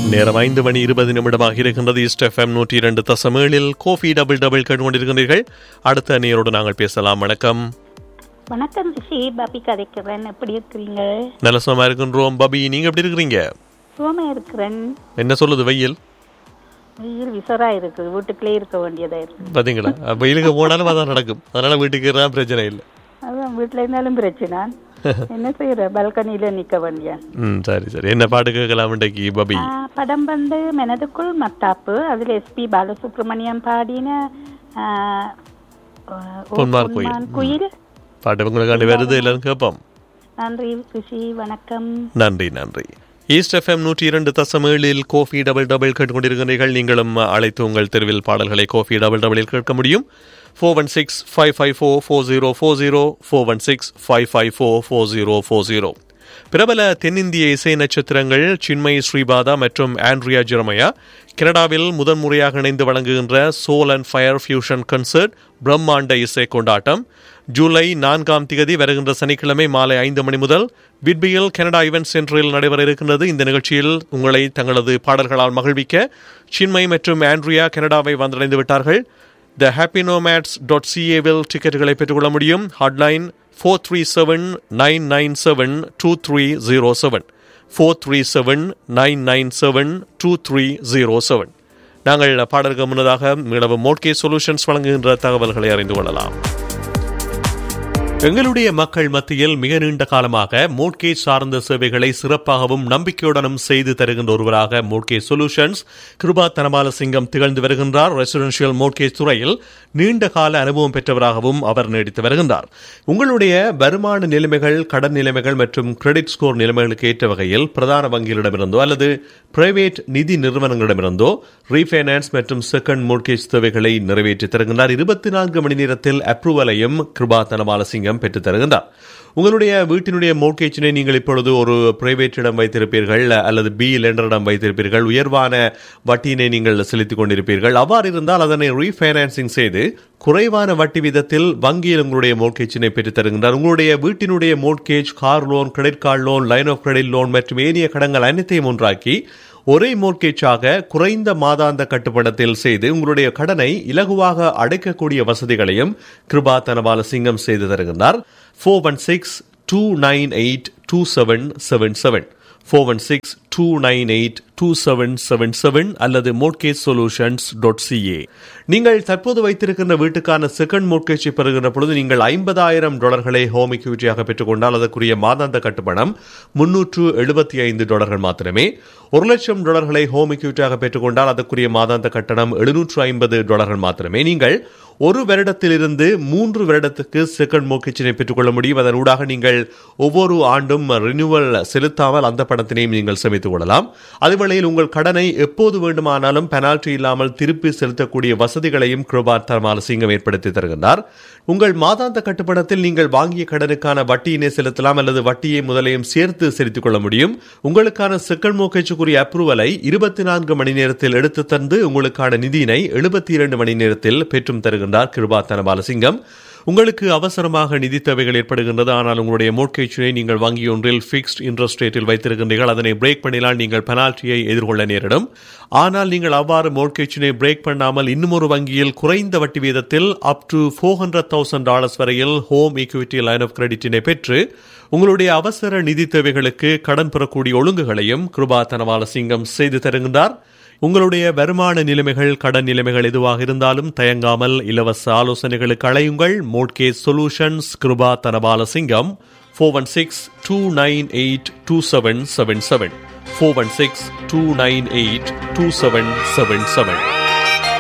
நேரம் ஐந்து மணி இருபது நிமிடமாக இருக்கின்றது ஈஸ்ட் எஃப்எம் நூற்றி இரண்டு தசமேழில் கோஃபி டபுள் டபுள் கேட்டுக்கொண்டிருக்கின்றீர்கள் அடுத்த நேரோடு நாங்கள் பேசலாம் வணக்கம் வணக்கம் ரிஷி பாபி கதைக்கிறேன் எப்படி இருக்கிறீங்க நல்ல சுகமா இருக்கின்றோம் பபி நீங்க எப்படி இருக்கிறீங்க சுகமா இருக்கிறேன் என்ன சொல்லுது வெயில் வெயில் விசரா இருக்கு வீட்டுக்குள்ளே இருக்க வேண்டியதா இருக்கு பாத்தீங்களா வெயிலுக்கு போனாலும் அதான் நடக்கும் அதனால வீட்டுக்கு இருந்தா பிரச்சனை இல்லை அதான் வீட்டுல இருந்தாலும் பிரச்சனை என்ன செய்யற பால்கனியில நிக்க வேண்டிய ம் சரி சரி என்ன பாட்டு கேட்கலாம் இன்றைக்கு பபி ஆ, படம் வந்து மனதுக்குள் மத்தாப்பு அதுல எஸ்பி பாலசுப்ரமணியம் பாடின ஆ, ஓ பொன்மார் கோயில். பொன்மான் குயில் பாட்டு உங்களுக்காண்டி வருது எல்லாரும் கேட்போம் நன்றி ரிஷி வணக்கம் நன்றி நன்றி ஈஸ்ட் எஃப்எம் நூற்றி இரண்டு தசம் ஏழில் கோஃபி டபுள் டபுள் கேட்டுக்கொண்டிருக்கிறீர்கள் நீங்களும் அழைத்து உங்கள் தெருவில் பாடல்களை கோஃபி டபுள் டபுளில் கேட்க முடியும் four one six five five four four zero four zero four one six five five four four zero four zero பிரபல தென்னிந்திய இசை நட்சத்திரங்கள் சின்மய் ஸ்ரீபாதா மற்றும் ஆண்ட்ரியா ஜெரமையா கனடாவில் முதன்முறையாக இணைந்து வழங்குகின்ற soul and fire fusion concert பிரம்மாண்ட இசை கொண்டாட்டம் ஜூலை நான்காம் திகதி வருகின்ற சனிக்கிழமை மாலை ஐந்து மணி முதல் விட்பியில் கனடா இவென்ட் சென்டரில் நடைபெற இருக்கின்றது இந்த நிகழ்ச்சியில் உங்களை தங்களது பாடல்களால் மகிழ்விக்க சின்மய் மற்றும் ஆண்ட்ரியா கனடாவை வந்தடைந்து விட்டார்கள் த ஹாப்பி நோமேட்ஸ் டாட் சிஏவில் டிக்கெட்டுகளை பெற்றுக்கொள்ள முடியும் hotline four three seven nine nine seven two three zero seven four three seven nine nine seven two three zero seven நாங்கள் பாடலுக்கு முன்னதாக மீளவும் மோட்கே சொல்யூஷன்ஸ் வழங்குகின்ற தகவல்களை அறிந்து கொள்ளலாம் எங்களுடைய மக்கள் மத்தியில் மிக நீண்ட காலமாக மோட்கேஜ் சார்ந்த சேவைகளை சிறப்பாகவும் நம்பிக்கையுடனும் செய்து தருகின்ற ஒருவராக மோட்கேஜ் சொல்யூஷன்ஸ் கிருபா தனபால சிங்கம் திகழ்ந்து வருகின்றார் ரெசிடென்ஷியல் மோட்கேஜ் துறையில் நீண்ட கால அனுபவம் பெற்றவராகவும் அவர் நீடித்து வருகின்றார் உங்களுடைய வருமான நிலைமைகள் கடன் நிலைமைகள் மற்றும் கிரெடிட் ஸ்கோர் நிலைமைகளுக்கு ஏற்ற வகையில் பிரதான வங்கிகளிடமிருந்தோ அல்லது பிரைவேட் நிதி நிறுவனங்களிடமிருந்தோ ரீஃபைனான்ஸ் மற்றும் செகண்ட் மோட்கேஜ் தேவைகளை நிறைவேற்றி தருகின்றார் இருபத்தி நான்கு மணி நேரத்தில் அப்ரூவலையும் கிருபா தனபால சிங்கம் பெற்றுத் தருகின்றார் உங்களுடைய வீட்டினுடைய மோட்கேஜினை நீங்கள் இப்பொழுது ஒரு பிரைவேட்டிடம் வைத்திருப்பீர்கள் அல்லது பி லெண்டரிடம் வைத்திருப்பீர்கள் உயர்வான வட்டியினை நீங்கள் செலுத்திக் கொண்டிருப்பீர்கள் அவ்வாறு இருந்தால் அதனை ரீஃபைனான்சிங் செய்து குறைவான வட்டி விதத்தில் வங்கியில் உங்களுடைய மோட்கேஜினை பெற்றுத் தருகின்றார் உங்களுடைய வீட்டினுடைய mortgage car loan credit card loan line of credit loan மற்றும் ஏனைய கடன்கள் அனைத்தையும் ஒன்றாக்கி ஒரே மோர்கேஜாக குறைந்த மாதாந்த கட்டுப்படத்தில் செய்து உங்களுடைய கடனை இலகுவாக அடைக்கக்கூடிய வசதிகளையும் கிருபா தனபால சிங்கம் செய்து தருகின்றார் four one six two nine eight two seven seven seven four one six two nine eight two seven seven seven அல்லது மோட்கேஜ் சொல்யூஷன்ஸ் டாட் சிஏ நீங்கள் தற்போது வைத்திருக்கின்ற வீட்டுக்கான செகண்ட் மோட்கேஜை பெறுகின்ற பொழுது நீங்கள் ஐம்பதாயிரம் டாலர்களை ஹோம் இக்யூட்டியாக பெற்றுக்கொண்டால் அதற்குரிய மாதாந்த கட்டுப்பணம் முன்னூற்று எழுபத்தி ஐந்து டாலர்கள் மாத்திரமே ஒரு லட்சம் டாலர்களை ஹோம் இக்யூட்டியாக பெற்றுக்கொண்டால் அதற்குரிய மாதாந்த கட்டணம் எழுநூற்று ஐம்பது டாலர்கள் மாத்திரமே நீங்கள் ஒரு வருடத்திலிருந்து மூன்று வருடத்துக்கு செகண்ட் மோட்கேஜினை பெற்றுக்கொள்ள முடியும் அதன் ஊடாக நீங்கள் ஒவ்வொரு ஆண்டும் ரினியூவல் செலுத்தாமல் அந்த பணத்தினையும் நீங்கள் சேமித்துக் கொள்ளலாம் அதுவேளையில் உங்கள் கடனை எப்போது வேண்டுமானாலும் பெனால்டி இல்லாமல் திருப்பி செலுத்தக்கூடிய வசதிகளையும் கிருபார் தர்மால சிங்கம் ஏற்படுத்தி தருகின்றார் உங்கள் மாதாந்த கட்டுப்பணத்தில் நீங்கள் வாங்கிய கடனுக்கான வட்டியினை செலுத்தலாம் அல்லது வட்டியை முதலையும் சேர்த்து செலுத்திக் கொள்ள முடியும் உங்களுக்கான செகண்ட் மோகேஜுக்குரிய அப்ரூவலை இருபத்தி நான்கு மணி நேரத்தில் எடுத்து தந்து உங்களுக்கான நிதியினை எழுபத்தி இரண்டு மணி நேரத்தில் பெற்றும் தருகின்றார் கிருபா தனபாலசிங்கம் உங்களுக்கு அவசரமாக நிதி தேவைகள் ஏற்படுகின்றது ஆனால் உங்களுடைய மோட்கேஜினை நீங்கள் வங்கி ஒன்றில் ஃபிக்ஸ்ட் இன்ட்ரெஸ்ட் ரேட்டில் வைத்திருக்கின்றீர்கள் அதனை பிரேக் பண்ணினால் நீங்கள் பெனால்ட்டியை எதிர்கொள்ள நேரிடும் ஆனால் நீங்கள் அவ்வாறு மோட்கேஜினை பிரேக் பண்ணாமல் இன்னும் ஒரு வங்கியில் குறைந்த வட்டி வீதத்தில் up to four hundred thousand dollars வரையில் ஹோம் ஈக்விட்டி லைன் ஆஃப் கிரெடிட்டினை பெற்று உங்களுடைய அவசர நிதி தேவைகளுக்கு கடன் பெறக்கூடிய ஒழுங்குகளையும் கிருபா தனவால சிங்கம் செய்து தருகின்றார் உங்களுடைய வருமான நிலைமைகள் கடன் நிலைமைகள் எதுவாக இருந்தாலும் தயங்காமல் இலவச ஆலோசனைகளுக்கு அழையுங்கள் mortgage solutions Kirupa Dhanapalasingam four one six two nine eight two seven seven seven four one six two nine eight two seven seven seven